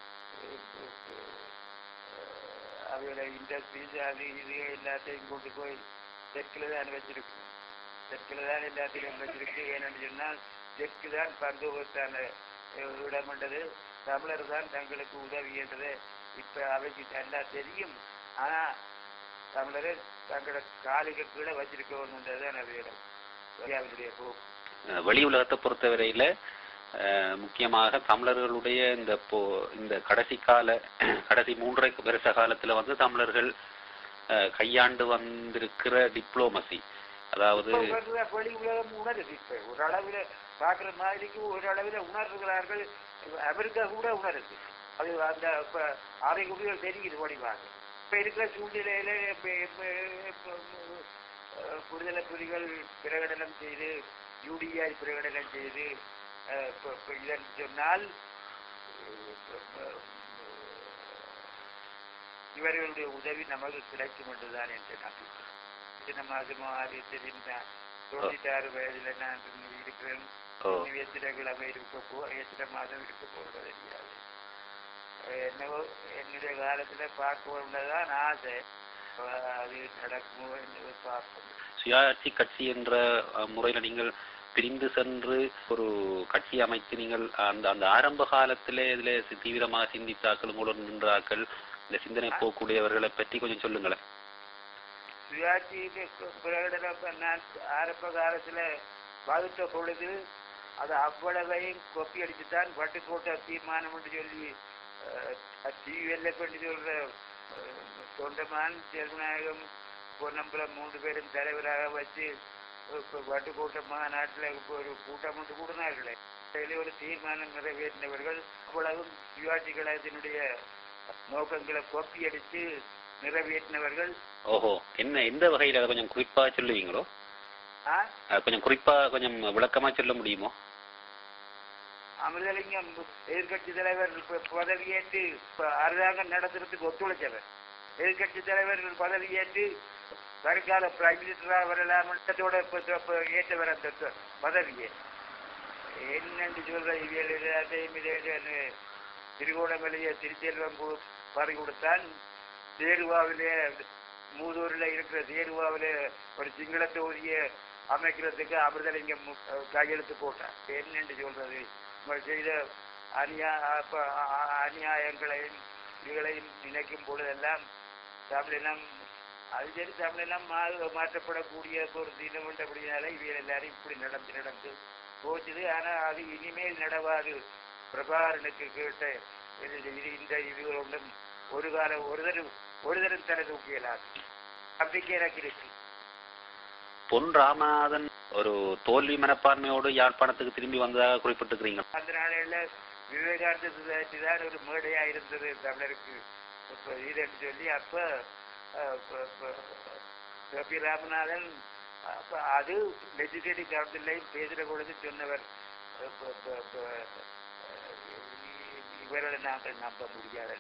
அவங்கள இண்டஸ்ட்ரீஸ் அது இது எல்லாத்தையும் கொண்டு போய் தெற்கில் தான் வச்சிருக்கு தெற்கில் தான் எல்லாத்தையும் வச்சிருக்கு ஏன்னு சொன்னால் தெற்கு தான் பங்குவத்தான இடம்ன்றது தமிழர் தான் தங்களுக்கு உதவி என்றது இப்போ அவைக்கு நல்லா தெரியும் ஆனால் தமிழரை தங்களோட காலுக்கு கீழே வச்சிருக்க வேணுன்றது தான் அவையிடம் அவருடைய போக்கு அஹ், வெளி உலகத்தை பொறுத்தவரையில அஹ், முக்கியமாக தமிழர்களுடைய இந்த போ இந்த கடைசி கால கடைசி மூன்றரை வருஷ காலத்துல வந்து தமிழர்கள் அஹ், கையாண்டு வந்திருக்கிற டிப்ளோமசி அதாவது இப்ப வர்ற வெளி உலகம் உணருது இப்ப ஒரு அளவுல பாக்குற மாதிரிக்கு ஒரு அளவுல உணர்கிறார்கள் அமெரிக்கா கூட உணருது அது அந்த இப்ப ஆரோக்கிய தெரியுது வடிவாக இப்ப இருக்கிற சூழ்நிலையில இப்ப இப்ப- இப்ப, அஹ், விடுதலை புலிகள் பிரகடனம் செய்து யூடிஐ பிரகடனம் செய்து அஹ், இப்ப- இப்ப இதன் சொன்னால் அஹ், இவர்களுடைய உதவி நமக்கு கிடைக்கும் என்றுதான் என்று நம்பிக்கை சின்ன மாதமோ ஆறு தெரிந்த தொண்ணூத்தாறு வயதுல நான் இருக்கிறேன் ஓ இனி எத்தனை கிழமை இருக்க போ எத்தனை மாதம் இருக்க போகிறது தெரியாது அஹ் என்னவோ என்னுடைய காலத்துல பார்க்க உள்ளதான் ஆசை அஹ் அது நடக்குமோ என்று பார்ப்போம் சுயாட்சி கட்சி என்ற அஹ், முறையில நீங்கள் பிரிந்து சென்று ஒரு கட்சி அமைத்து நீங்கள் அந்த அந்த ஆரம்ப காலத்திலே இதுல சி- தீவிரமாக சிந்தித்தாக்கள் உங்களுடன் நின்றாக்கள் இந்த சிந்தனை போக்குடையவர்களை பற்றி கொஞ்சம் சொல்லுங்களேன் சுயாட்சிக்கு பிரகடனம் நான் ஆரம்ப காலத்துல வகுத்த பொழுது அது அவ்வளவையும் கொப்பி அடிச்சுதான் பட்டுக்கோட்டை தீர்மானம் என்று சொல்லி டிவிஎல்ல பண்ணி சொல்ற அஹ், தொண்டமான் ஜெகநாயகம் பொன்னம்பலம் மூன்று பேரும் தலைவராக வச்சு இப்ப வட்டுக்கோட்டை மாநாட்டில் இப்போ ஒரு கூட்டம் ஒன்று கூடினார்களே அதில் ஒரு தீர்மானம் நிறைவேற்றினவர்கள் அவ்வளவும் சுயாட்சி கழகத்தினுடைய நோக்கங்களை கொப்பி அடித்து நிறைவேற்றினவர்கள் ஓஹோ என்ன எந்த வகையில் அதை கொஞ்சம் குறிப்பா சொல்லுவீங்களோ ஆ அது கொஞ்சம் குறிப்பா கொஞ்சம் விளக்கமா சொல்ல முடியுமோ அமிர்தலிங்கம் எதிர்கட்சி தலைவர் இப்ப பதவியேற்று இப்ப அரசாங்கம் நடத்துறதுக்கு ஒத்துழைச்சவர் எதிர்கட்சி தலைவர் பதவியேற்று வருங்கால பிரைம் மினிஸ்டராக வரலாம் எண்ணத்தோட இப்ப இப்ப ஏற்றவர் அந்த த- பதவியை என்னன்னு சொல்ற இவியல் எல்லாத்தையும் இதே திருகோணமலையை திருச்செல்வம் கு- பறி கொடுத்தான் தேர்வாவிலே மூதூரில் இருக்கிற தேர்வாவிலே ஒரு சிங்கள தொகுதியை அமைக்கிறதுக்கு அமிர்தலிங்கம் மு- கையெழுத்து போட்டான் என்னன்னு சொல்றது இவர்கள் செய்த அநியா அப்ப அ- அ- அநியாயங்களையும் இதுகளையும் நினைக்கும் பொழுதெல்லாம் தமிழினம் அது சரி தமிழினம் மா- மாற்றப்படக்கூடிய ஒரு தினம் அப்படினால இவைகள் எல்லாரும் இப்படி நடந்து நடந்து போச்சுது ஆனா அது இனிமேல் நடவாது பிரபாகரனுக்கு கேட்ட இது இது இந்த இது ஒன்றும் ஒரு கால ஒரு தரம் ஒரு தரம் தலை தூக்கியலாது நம்பிக்கை எனக்கு இருக்கு பொன் ராமநாதன் ஒரு தோல்வி மனப்பான்மையோடு யாழ்ப்பாணத்துக்கு திரும்பி வந்ததாக குறிப்பிட்டிருக்கிறீங்க அந்த நாளையில விவேகானந்த சொசைட்டி தான் ஒரு மேடையா இருந்தது தமிழருக்கு இப்ப இதுன்னு சொல்லி அப்ப அஹ், ப- ப- கபி ராமநாதன் அப்ப அது லெஜிஸ்லேட்டிவ் கவுன்சிலையும் பேசுற பொழுது சொன்னவர் அஹ், ப- ப- ப- அஹ், இவர்களை நாங்கள் நம்ப முடியாது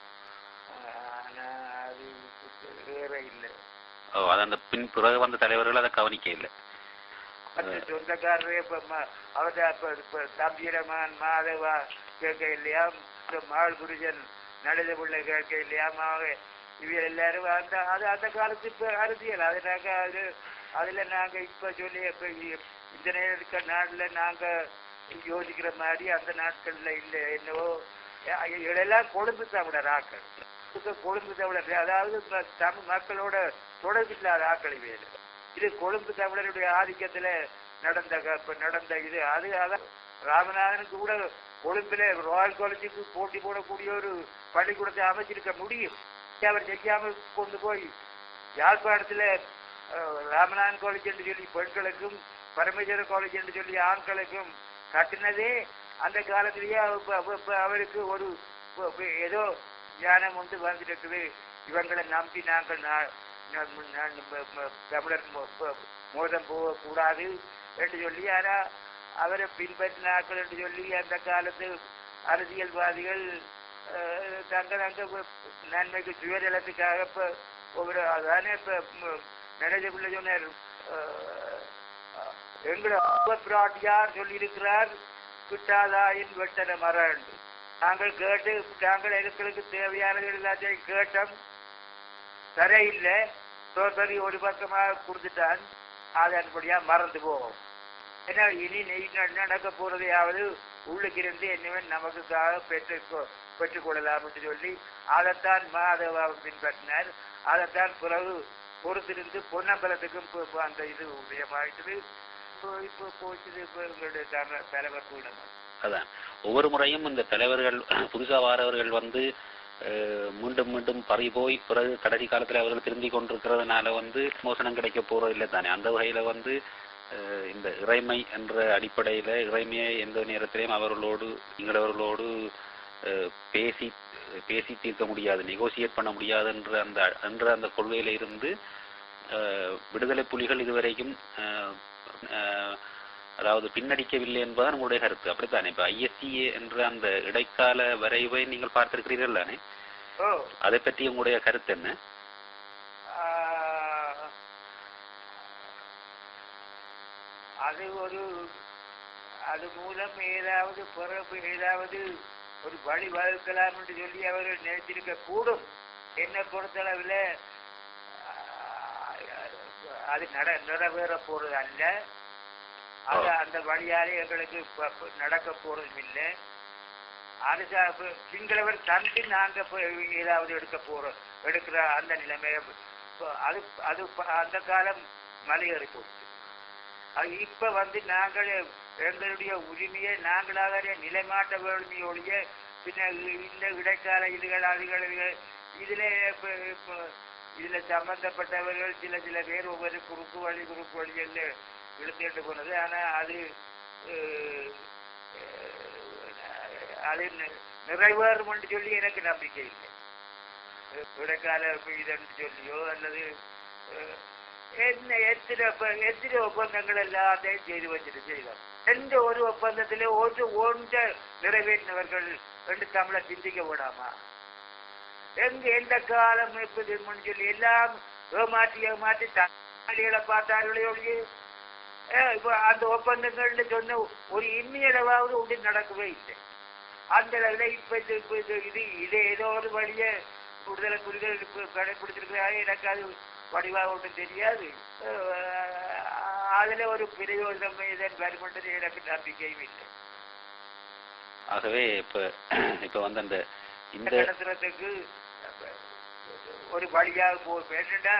ஆனா அது வேற இல்லை ஓ அது அந்த பின் பிறகு வந்த தலைவர்கள் அதை கவனிக்க இல்லை மற்ற சொந்தக்காரரே இப்ப ம- அவர்ட இப்ப இப்ப தம்பிரமான் மாதவா கேட்க இல்லையா இந்த மாள் குருஜன் நடித பிள்ளை கேட்க இல்லையா மாவ இவ எல்லாரும் அந்த அது அந்த காலத்து இப்ப அரசியல் அது நாங்க அது அதுல நாங்க இப்ப சொல்லி இப்ப இ- இந்த நேர நாட்டுல நாங்க யோசிக்கிற மாதிரி அந்த நாட்கள்ல இல்ல என்னவோ அ- இதெல்லாம் கொழும்பு தமிழர் ஆக்கள் இப்ப கொழும்பு தமிழர் அதாவது ம- தமிழ் மக்களோட தொடர்பு இல்லாத ஆக்கள் வேறு இது கொழும்பு தமிழருடைய ஆதிக்கத்துல நடந்த க- இப்ப நடந்த இது அது அதான் ராமநாதனுக்கு கூட கொழும்புல ராயல் காலேஜுக்கு போட்டி போடக்கூடிய ஒரு பள்ளிக்கூடத்தை அமைச்சிருக்க முடியும் அவர் செய்யாம கொண்டு போய் யாழ்ப்பாணத்துல அஹ், ராமநாதன் காலேஜ் என்று சொல்லி பெண்களுக்கும் பரமேஸ்வர காலேஜ் என்று சொல்லி ஆண்களுக்கும் கட்டினதே அந்த காலத்திலேயே அவ- இப்ப- இப்ப- இப்ப அவருக்கு ஒரு இப்ப- இப்ப ஏதோ ஞானம் ஒன்று வந்துருக்குது இவங்களை நம்பி நாங்கள் நா- நா- நா- ம- ம- தமிழர் மோ- மோ- மோதம் போகக்கூடாது என்று சொல்லி ஆனா அவரை பின்பற்றினார்கள் என்று சொல்லி அந்த காலத்து அரசியல்வாதிகள் அஹ், தங்கள் அங்க வ- நன்மைக்கு சுயநலத்துக்காக இப்ப ஒவ்வொரு அதானே இப்ப ம- நடேஜ பிள்ளை சொன்னார் அஹ், எங்களை பிராட்டியார் சொல்லியிருக்கிறார் கிட்டாதாயின் வெட்டன மரம் நாங்கள் கேட்டு நாங்கள் எங்களுக்கு தேவையானது எல்லாத்தையும் கேட்டோம் தரையில்லை சோதரி ஒரு பக்கமாக கொடுத்துட்டான் அது அதுபடியா மறந்து போகும் ஏன்னா இனி நெய் ந- நடக்க போறதையாவது உள்ளுக்கு இருந்து என்னவன் நமக்குக்காக பெற்று பெற்றுக்கொள்ளலாம் என்று சொல்லி அதைத்தான் மாதவா பின்பற்றினார் அதைத்தான் பிறகு பொறுத்திருந்து பொன்னம்பலத்துக்கும் இப்ப- இப்ப அந்த இது உதயமாயிட்டது இப்போ இப்போ போச்சுது இப்போ எங்களுடைய தல- தலைவர் கூட அதான் ஒவ்வொரு முறையும் இந்த தலைவர்கள் புதுசா வாரவர்கள் வந்து அஹ், மீண்டும் மீண்டும் பறி போய் பிறகு கடைசி காலத்துல அவர்கள் திரும்பி கொண்டிருக்கிறதுனால வந்து மோசனம் கிடைக்க போறது இல்லை தானே அந்த வகையில வந்து அஹ், இந்த இறைமை என்ற அடிப்படையில இறைமையை எந்த நேரத்திலையும் அவர்களோடு நீங்களவர்களோடு அஹ், பேசி பேசி தீர்க்க முடியாது நெகோசியேட் பண்ண முடியாது என்ற அந்த என்ற அந்த கொள்கையில இருந்து அஹ், விடுதலை புலிகள் இதுவரைக்கும் அஹ், அஹ், அதாவது பின்னடிக்கவில்லை என்பதுதான் உங்களுடைய கருத்து அப்படித்தானே இப்ப ஐஎஸ்சிஏ என்ற அந்த இடைக்கால வரைவை நீங்கள் பார்த்திருக்கிறீர்கள் தானே ஓ அதை பற்றி உங்களுடைய கருத்து என்ன ஆஹ், அது ஒரு அது மூலம் ஏதாவது பிறப்பு ஏதாவது ஒரு வழி வகுக்கலாம் என்று சொல்லி அவர்கள் நினைத்திருக்க கூடும் என்னை பொறுத்தளவில் ஆஹ், அது நட நிறைவேற போறது அல்ல அது அந்த வழியாலே எங்களுக்கு ப- ப- நடக்க போறதும் இல்லை அரசா இப்ப சிங்களவர் தந்து நாங்க இப்ப ஏதாவது எடுக்க போறோம் எடுக்கிற அந்த நிலைமைய இப்ப அது அது ப- அந்த காலம் மலையேறி போச்சு அது இப்ப வந்து நாங்கள் எங்களுடைய உரிமையை நாங்களாக நிலைமாட்ட வேணுமையொழிய பின்ன இந்த இடைக்கால இதுகள் அதுகள் இதுகள் இதுல இப்ப இப்ப இதுல சம்பந்தப்பட்டவர்கள் சில சில பேர் ஒவ்வொரு குறுக்கு வழி குறுக்கு வழி என்று இழுத்துட்டு போனது ஆனா அது அஹ், அஹ், அது நி- நிறைவேறும் என்று சொல்லி எனக்கு நம்பிக்கை இல்லை அஹ், இடைக்கால இதன்னு சொல்லியோ அல்லது அஹ், என்ன எத்தனை ஒப்ப- எத்தனை ஒப்பந்தங்கள் எல்லாத்தையும் செய்து வச்சுட்டு செய்தோம் எந்த ஒரு ஒப்பந்தத்திலே ஒரு ஒன்ற நிறைவேற்றினவர்கள் என்று தமிழை சிந்திக்க விடாமா எங்க எந்த காலம் எப்படின்னு சொல்லி எல்லாம் ஏமாற்றி ஏமாற்றி தாலிகளை பார்த்தார்களே ஒழிய அஹ் இப்ப அந்த ஒப்பந்தங்கள்னு சொன்ன ஒரு இன்னியளவாவது ஒன்று நடக்கவே இல்லை அந்த அளவுல இப்ப இது இப்ப இது இது இது ஏதோ ஒரு வழிய விடுதலை புலிகள் இப்ப கடைபிடிச்சிருக்கிறாங்க எனக்கு அது வடிவாக ஒன்றும் தெரியாது அஹ் அதுல ஒரு பிரயோஜனம் இதன் வருமென்றது எனக்கு நம்பிக்கையும் இல்லை ஆகவே இப்ப இப்ப வந்து அந்த இந்த நடத்துறதுக்கு ஒரு வழியாக போகும் என்னன்னா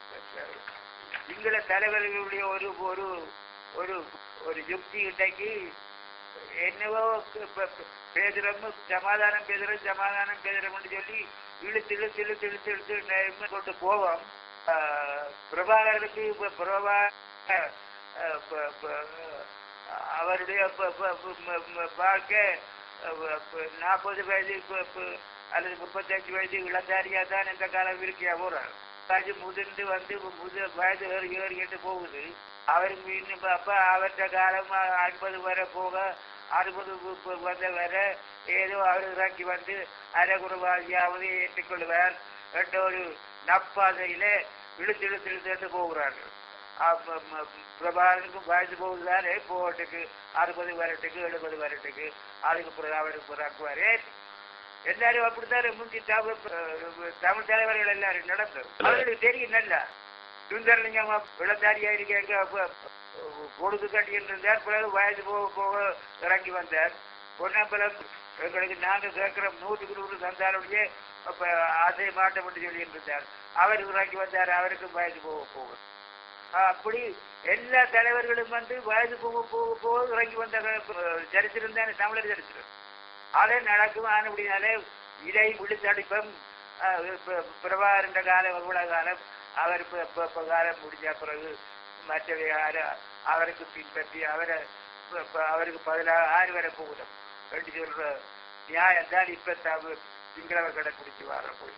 சிங்கள தலைவர்களுடைய ஒரு ஒரு ஒரு ஒரு யுக்தி இன்றைக்கு என்னவோ ப- ப- பேசுறோம் சமாதானம் பேசுறோம் சமாதானம் பேசுறோம்னு சொல்லி இழுத்து இழுத்து இழுத்து இழுத்து இழுத்து நேர்மை கொண்டு போவோம் ஆஹ் பிரபாகரனுக்கு இப்ப பிரபா ஆஹ் ப- ப- அவருடைய ப- ப- ப- ம- ம- வாழ்க்கை நாற்பது வயது ப- ப- அல்லது முப்பத்தஞ்சு வயது இளந்தாரியா தான் இந்த காலம் இருக்கியா போறார் அது முதிர்ந்து வந்து முது வயது ஏறி ஏறிக்கிட்டு போகுது அவருக்கு இன்னும் அப்ப அவர்கிட்ட காலம் ஐம்பது வரை போக அறுபது பு- பு- வந்த வர ஏதோ அவர் இறங்கி வந்து அரைகுறவாதியாவது ஏற்றுக்கொள்வார் என்ற ஒரு நப்பாதையில இழுத்து இழுத்து இழுத்து போகிறார்கள் அப்ப ம- பிரபாகரனுக்கும் வயசு போகுதுதானே போகட்டுக்கு அறுபது வரட்டுக்கு எழுபது வரட்டுக்கு அதுக்கு பிறகு அவருக்கு பிறக்குவாரு எல்லாரும் அப்படித்தானே முந்தி தமிழ் தமிழ் தலைவர்கள் எல்லாரும் நடந்தது அவர்களுக்கு தெரியும் நல்லா சுந்தரலிங்கம் இளந்தாரியா இருக்க பொழுது கட்டிட்டு இருந்தார் பிறகு வயது போக போக இறங்கி வந்தார் பொன்னம்பலம் எங்களுக்கு நாங்க கேட்கிற நூற்றுக்கு நூறு தந்தாலுடைய அப்ப ஆசை மாட்டப்பட்டு சொல்லிட்டு இருந்தார் அவர் இறங்கி வந்தார் அவருக்கும் வயது போக போக அப்படி எல்லா தலைவர்களும் வந்து வயது போக போக போக இறங்கி வந்த அஹ், சரித்திரம் தானே தமிழர் சரித்திரம் அதே நடக்கும் ஆனபடினாலே இதை விழுத்தடிப்பம் பிரபாகரண்ட காலம் இவ்வளவு காலம் அவர் இப்ப- இப்ப- இப்ப காலம் முடிஞ்ச பிறகு மற்றவை யாரு அவருக்கு பின்பற்றி அவரை இப்ப- இப்ப அவருக்கு பதிலாக ஆறு வரை போகணும் ரெண்டு சொல்ற நியாயம் தான் இப்ப தமிழ் சிங்களவர் கடைப்பிடிச்சு வர போய்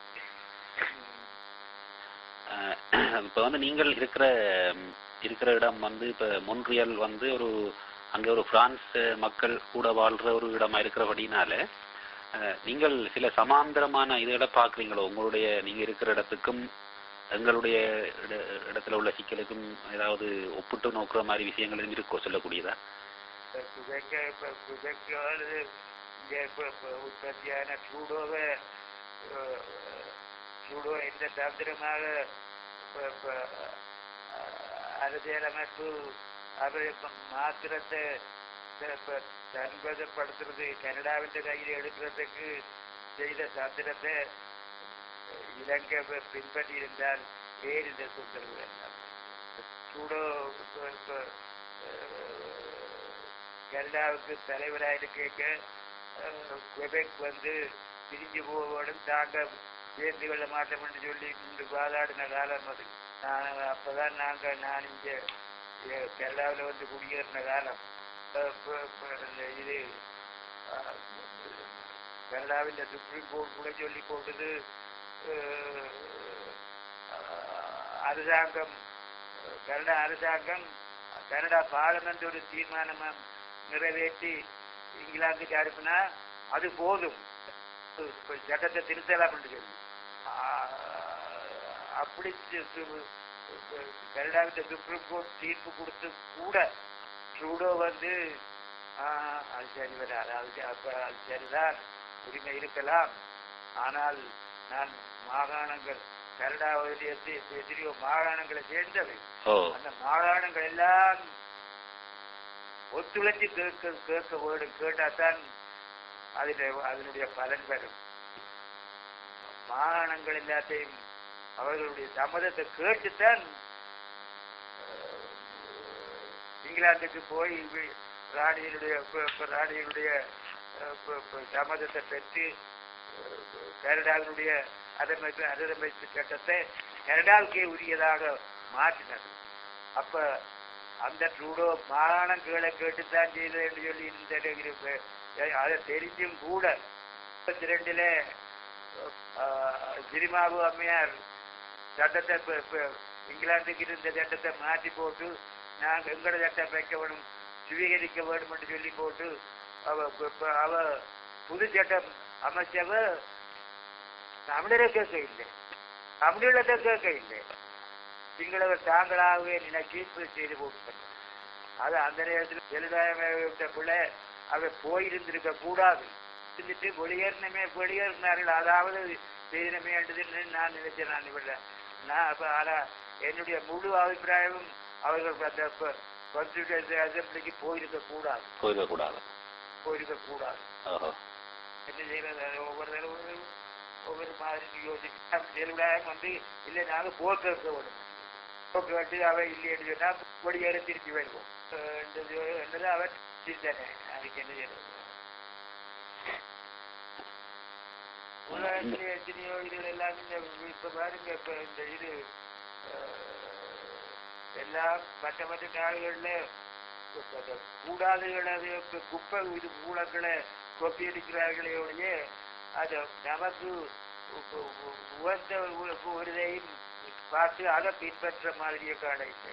அஹ், இப்ப வந்து நீங்கள் இருக்கிற ம், இருக்கிற இடம் வந்து இப்ப மொன்றியல் வந்து ஒரு அங்க ஒரு பிரான்ஸ் மக்கள் கூட வாழ்ற ஒரு இடமா இருக்கிறபடினால அஹ், நீங்கள் சில சமாந்தரமான இதுகளை பாக்குறீங்களோ உங்களுடைய நீங்க இருக்கிற இடத்துக்கும் எங்களுடைய இட- இடத்துல உள்ள சிக்கலுக்கும் ஏதாவது ஒப்பிட்டு நோக்குற மாதிரி விஷயங்கள் எதுவும் இருக்கோ சொல்லக்கூடியதா குதைக்க இப்ப குதைக்க அல்லது இங்க இப்ப இப்ப உற்பத்தியான சூடோவை சூடோ எந்த தந்திரமாக இப்ப இப்ப அஹ், அரசியலமைப்பு அவர் இப்ப மாத்திரத்தை இப்ப- இப்ப தன்பதப்படுத்துறது கனடாவின் கையில் எடுக்கிறதுக்கு செய்த தந்திரத்தை இலங்கை ப- பின்பற்றி இருந்தால் வேறு இந்த தொந்தரவு எல்லாம் சூடோ இப்ப- இப்ப, அஹ், கனடாவுக்கு தலைவராக கேட்க குவெபெக் வந்து பிரிஞ்சு போவோடும் தாங்க சேர்ந்து கொள்ள மாட்டோம் என்று சொல்லி இன்று வாதாடின காலம் அது நான் அப்பதான் நாங்க நான் இங்க எ- கனடாவுல வந்து குடியேறின காலம் அஹ் ப- ப- இந்த இது அஹ், கனடாவில் சுப்ரீம் கோர்ட் கூட சொல்லி போட்டது அஹ், அஹ், அரசாங்கம் கனடா அரசாங்கம் கனடா பார்லமெண்ட் ஒரு தீர்மானமா நிறைவேற்றி இங்கிலாந்துக்கு அனுப்புனா அது போதும் இப்ப சட்டத்தை திருத்தலாம் என்று சொல்லி ஆஹ், அப்படி சி- சி- கனடாவின் சுப்ரீம் கோர்ட் தீர்ப்பு கொடுத்து கூட ட்ரூடோ வந்து ஆஹ், அது சரி வராது அது சரி- அப்ப அது சரிதான் உரிமை இருக்கலாம் ஆனால் நான் மாகாணங்கள் கனடாவிலே எத்த- எத்தனையோ மாகாணங்களை சேர்ந்தவை ஓ அந்த மாகாணங்கள் எல்லாம் ஒத்துழைச்சு கேட்க கேட்க வேண்டும் கேட்டாதான் அதில் அதனுடைய பலன் வரும் மாகாணங்கள் எல்லாத்தையும் அவர்களுடைய சம்மதத்தை கேட்டுத்தான் அஹ், இங்கிலாந்துக்கு போய் வி- ராணியினுடைய ப- ப- ராணியினுடைய அஹ், ப- ப- சம்மதத்தை பெற்று அஹ், கனடாவினுடைய அரசமைப்பு அரசமைப்பு சட்டத்தை கனடாவுக்கே உரியதாக மாற்றினது அப்ப அந்த ட்ரூடோ மாகாணம் கீழே கேட்டுத்தான் செய்தது என்று சொல்லி இந்த இருப்பு. அதை தெரிஞ்சும் கூட முப்பத்தி ரெண்டுல சினிமாவு அம்மையார் சட்டத்தை இப்ப- இப்ப இங்கிலாந்துக்கு இருந்த சட்டத்தை மாற்றி போட்டு நாங்கள் எங்களோட சட்டம் வைக்க வேணும் சுவீகரிக்க வேண்டும் என்று சொல்லி போட்டு அவ இப்ப- இப்ப அவ புது சட்டம் அமைச்சவ தமிழரை கேட்க இல்லை தமிழீழத்தை கேட்க இல்லை சிங்களவர் தாங்களாகவே நினைச்சு இப்படி செய்து போட்டு அது அந்த நேரத்தில் ஜெலதாயத்த பிள்ளை அவ போயிருந்திருக்க கூடாது இருந்துட்டு வெளியேறினமே வெளியேறினார்கள் அதாவது செய்தினமே என்றதுன்னு நான் நினைச்சேன் நான் இவர நான் அப்ப ஆனா என்னுடைய முழு அபிப்பிராயமும் அவர்கள் அந்த கான்ஸ்டியூஷன் அசம்பிளிக்கு போயிருக்க கூடாது போயிருக்க கூடாது போயிருக்க கூடாது ஓஹோ என்ன செய்யறது அது ஒவ்வொரு தடவை ஒவ்வொரு மாதிரி யோசிச்சு ஜெயலலிதாயம் வந்து இல்லை நாங்க போக்க இருக்க வேணும் போக்கு கட்டு அவ இல்லைன்னு சொன்னா வெளியேற திருப்பி வருவோம் அஹ் என்றது என்றது அவர் சிந்தனை அதுக்கு என்ன செய்யறது உலகத்திலே எத்தனையோ இதுகள் எல்லாம் இந்த இப்ப பாருங்க இப்ப இந்த இது அஹ், எல்லாம் மற்ற மற்ற நாடுகள்ல அந்த கூடாதுகளை அது இப்ப குப்பை இது மூலங்களை கொப்பி அடிக்கிறார்களே ஒழிய அது நமக்கு உ- உ- உகந்த ஒரு- ஒரு இதையும் பார்த்து அதை பின்பற்ற மாதிரியே காணைச்சு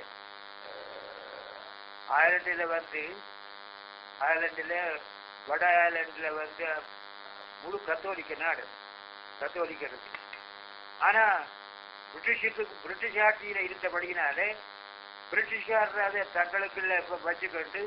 அயர்லாண்டில் வந்து அயர்லாண்டில் வட அயர்லாண்டில் வந்து முழு கத்தோலிக்க நாடு கத்தோலிக்க இருக்கு ஆனா பிரிட்டிஷுக்கு பிரிட்டிஷ் ஆட்சியில இருந்தபடியினாலே பிரிட்டிஷார் அதை தங்களுக்குள்ள இப்ப வச்சுக்கொண்டு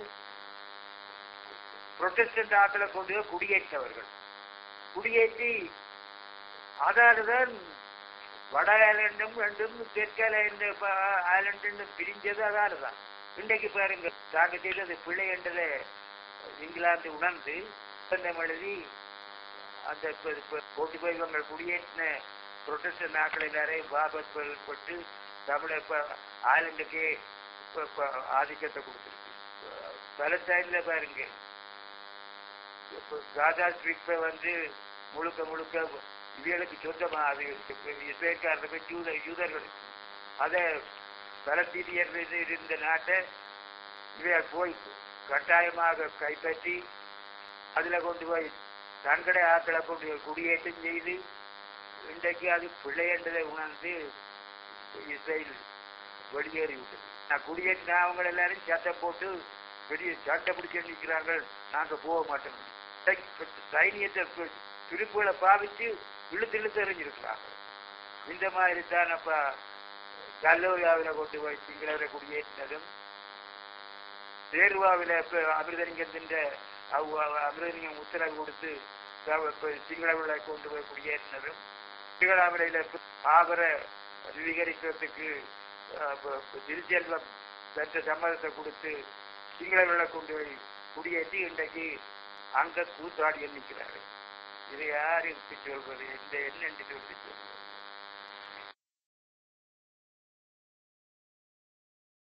புரொட்டஸ்டன்ட் ஆக்களை கொண்டு போய் குடியேற்றவர்கள் குடியேற்றி அதால்தான் வட ஐலாண்டும் ரெண்டும் தெற்கு ஐலாண்டு ஐலாண்டு பிரிஞ்சது அதால தான் இன்றைக்கு பாருங்க தாங்க செய்தது பிள்ளை என்றதை இங்கிலாந்து உணர்ந்து ஒப்பந்தம் எழுதி அந்த இப்ப- இப்ப போட்டி போய் இவங்க குடியேற்றின புரொட்டஸ்டன் நாட்கள் எல்லாரையும் வாபஸ் பெறப்பட்டு தமிழ இப்ப ஐலாண்டுக்கே இப்ப இப்ப ஆதிக்கத்தை கொடுத்துருக்கு பலஸ்டைன்ல பாருங்க இப்ப காதா ஸ்ட்ரீட் வந்து முழுக்க முழுக்க இவர்களுக்கு சொந்தமா அது இஸ்ரேல்காரர்கள் யூத யூதர்களுக்கு அதை பலஸ்தீனியர் மீது இருந்த நாட்டை இவையால் போய் கட்டாயமாக கைப்பற்றி அதுல கொண்டு போய் தங்கடை ஆக்களை கொண்டு போய் குடியேற்றம் செய்து இன்றைக்கு அது பிள்ளை என்றதை உணர்ந்து இஸ்ரேல் வெளியேறி விட்டது நான் குடியேற்றின அவங்க எல்லாரும் சட்டை போட்டு வெளியே சட்டை பிடிச்சு நிற்கிறாங்க நாங்க போக மாட்டோம் சைனியத்தை பி- துருப்புகளை பாவிச்சு இழுத்து இழுத்து எறிஞ்சிருக்கிறாங்க இந்த மாதிரி தான் அப்ப கல்லூரியாவில கொண்டு போய் சிங்களவரை குடியேற்றினதும் தேர்வாவில இப்ப அமிர்தலிங்கத்தின் அமிர்தலிங்கம் உத்தரவு கொடுத்து த- இப்ப சிங்களவர்களை கொண்டு போய் குடியேற்றினதும் சிங்களாவிலையில ஆபர சுவீகரிக்கிறதுக்கு அஹ், இப்ப- இப்ப திருச்செல்வம் பெற்ற சம்மதத்தை கொடுத்து சிங்களவர்களை கொண்டு போய் குடியேற்றி இன்றைக்கு அங்க கூத்தாடி நிற்கிறாரு இதை யார் எடுத்து சொல்வது இந்த என்ன என்று சொல்லி சொல்வது